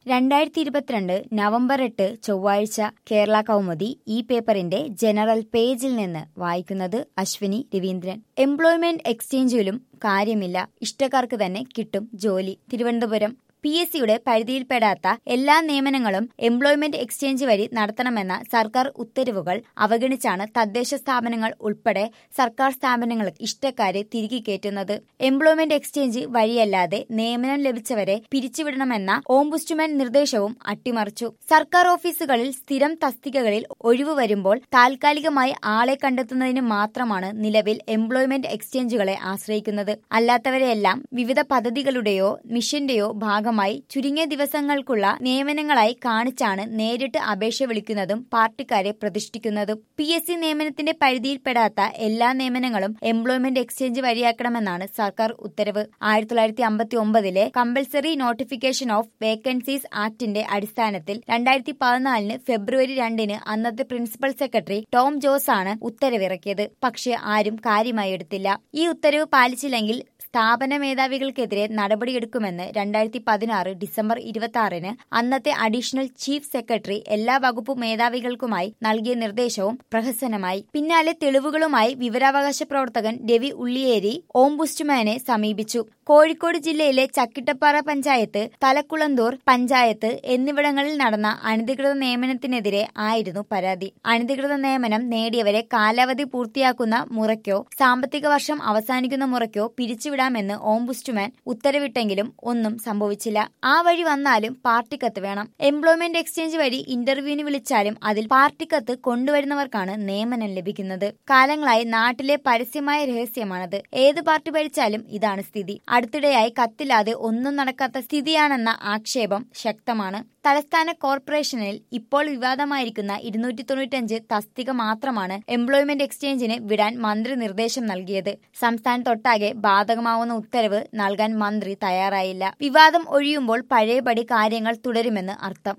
രണ്ടായിരത്തി ഇരുപത്തിരണ്ട് നവംബർ എട്ട് ചൊവ്വാഴ്ച കേരള കൗമുദി ഈ പേപ്പറിന്റെ ജനറൽ പേജിൽ നിന്ന് വായിക്കുന്നത് അശ്വിനി രവീന്ദ്രൻ എംപ്ലോയ്മെന്റ് എക്സ്ചേഞ്ചിലും കാര്യമില്ല ഇഷ്ടക്കാർക്ക് തന്നെ കിട്ടും ജോലി തിരുവനന്തപുരം പി എസ് സിയുടെ പരിധിയിൽപ്പെടാത്ത എല്ലാ നിയമനങ്ങളും എംപ്ലോയ്മെന്റ് എക്സ്ചേഞ്ച് വഴി നടത്തണമെന്ന സർക്കാർ ഉത്തരവുകൾ അവഗണിച്ചാണ് തദ്ദേശ സ്ഥാപനങ്ങൾ ഉൾപ്പെടെ സർക്കാർ സ്ഥാപനങ്ങൾ ഇഷ്ടക്കാരെ തിരികെ കയറ്റുന്നത് എംപ്ലോയ്മെന്റ് എക്സ്ചേഞ്ച് വഴിയല്ലാതെ നിയമനം ലഭിച്ചവരെ പിരിച്ചുവിടണമെന്ന ഓംബുസ്റ്റുമാൻ നിർദ്ദേശവും അട്ടിമറിച്ചു സർക്കാർ ഓഫീസുകളിൽ സ്ഥിരം തസ്തികകളിൽ ഒഴിവ് വരുമ്പോൾ താൽക്കാലികമായി ആളെ കണ്ടെത്തുന്നതിന് മാത്രമാണ് നിലവിൽ എംപ്ലോയ്മെന്റ് എക്സ്ചേഞ്ചുകളെ ആശ്രയിക്കുന്നത് അല്ലാത്തവരെയെല്ലാം വിവിധ പദ്ധതികളുടെയോ മിഷന്റെയോ ഭാഗം ഭാഗമായി ചുരുങ്ങിയ ദിവസങ്ങൾക്കുള്ള നിയമനങ്ങളായി കാണിച്ചാണ് നേരിട്ട് അപേക്ഷ വിളിക്കുന്നതും പാർട്ടിക്കാരെ പ്രതിഷ്ഠിക്കുന്നതും പി എസ് സി നിയമനത്തിന്റെ പരിധിയിൽപ്പെടാത്ത എല്ലാ നിയമനങ്ങളും എംപ്ലോയ്മെന്റ് എക്സ്ചേഞ്ച് വഴിയാക്കണമെന്നാണ് സർക്കാർ ഉത്തരവ് ആയിരത്തി തൊള്ളായിരത്തി അമ്പത്തി ഒമ്പതിലെ കമ്പൽസറി നോട്ടിഫിക്കേഷൻ ഓഫ് വേക്കൻസീസ് ആക്ടിന്റെ അടിസ്ഥാനത്തിൽ രണ്ടായിരത്തി പതിനാലിന് ഫെബ്രുവരി രണ്ടിന് അന്നത്തെ പ്രിൻസിപ്പൽ സെക്രട്ടറി ടോം ജോസ് ആണ് ഉത്തരവിറക്കിയത് പക്ഷേ ആരും കാര്യമായി എടുത്തില്ല ഈ ഉത്തരവ് പാലിച്ചില്ലെങ്കിൽ സ്ഥാപന മേധാവികൾക്കെതിരെ നടപടിയെടുക്കുമെന്ന് രണ്ടായിരത്തി പതിനാറ് ഡിസംബർ ഇരുപത്തി ആറിന് അന്നത്തെ അഡീഷണൽ ചീഫ് സെക്രട്ടറി എല്ലാ വകുപ്പ് മേധാവികൾക്കുമായി നൽകിയ നിർദ്ദേശവും പ്രഹസനമായി പിന്നാലെ തെളിവുകളുമായി വിവരാവകാശ പ്രവർത്തകൻ രവി ഉള്ളിയേരി ഓംബുസ്റ്റുമാനെ സമീപിച്ചു കോഴിക്കോട് ജില്ലയിലെ ചക്കിട്ടപ്പാറ പഞ്ചായത്ത് തലക്കുളന്തൂർ പഞ്ചായത്ത് എന്നിവിടങ്ങളിൽ നടന്ന അനധികൃത നിയമനത്തിനെതിരെ ആയിരുന്നു പരാതി അനധികൃത നിയമനം നേടിയവരെ കാലാവധി പൂർത്തിയാക്കുന്ന മുറയ്ക്കോ സാമ്പത്തിക വർഷം അവസാനിക്കുന്ന മുറയ്ക്കോ പിരിച്ചുവിടാമെന്ന് ഓംബുസ്റ്റുമാൻ ഉത്തരവിട്ടെങ്കിലും ഒന്നും സംഭവിച്ചില്ല ആ വഴി വന്നാലും പാർട്ടിക്കത്ത് വേണം എംപ്ലോയ്മെന്റ് എക്സ്ചേഞ്ച് വഴി ഇന്റർവ്യൂവിന് വിളിച്ചാലും അതിൽ പാർട്ടിക്കത്ത് കൊണ്ടുവരുന്നവർക്കാണ് നിയമനം ലഭിക്കുന്നത് കാലങ്ങളായി നാട്ടിലെ പരസ്യമായ രഹസ്യമാണത് ഏത് പാർട്ടി ഭരിച്ചാലും ഇതാണ് സ്ഥിതി അടുത്തിടെയായി കത്തില്ലാതെ ഒന്നും നടക്കാത്ത സ്ഥിതിയാണെന്ന ആക്ഷേപം ശക്തമാണ് തലസ്ഥാന കോർപ്പറേഷനിൽ ഇപ്പോൾ വിവാദമായിരിക്കുന്ന ഇരുന്നൂറ്റി തൊണ്ണൂറ്റഞ്ച് തസ്തിക മാത്രമാണ് എംപ്ലോയ്മെന്റ് എക്സ്ചേഞ്ചിന് വിടാൻ മന്ത്രി നിർദ്ദേശം നൽകിയത് സംസ്ഥാനത്തൊട്ടാകെ ബാധകമാവുന്ന ഉത്തരവ് നൽകാൻ മന്ത്രി തയ്യാറായില്ല വിവാദം ഒഴിയുമ്പോൾ പഴയപടി കാര്യങ്ങൾ തുടരുമെന്ന് അർത്ഥം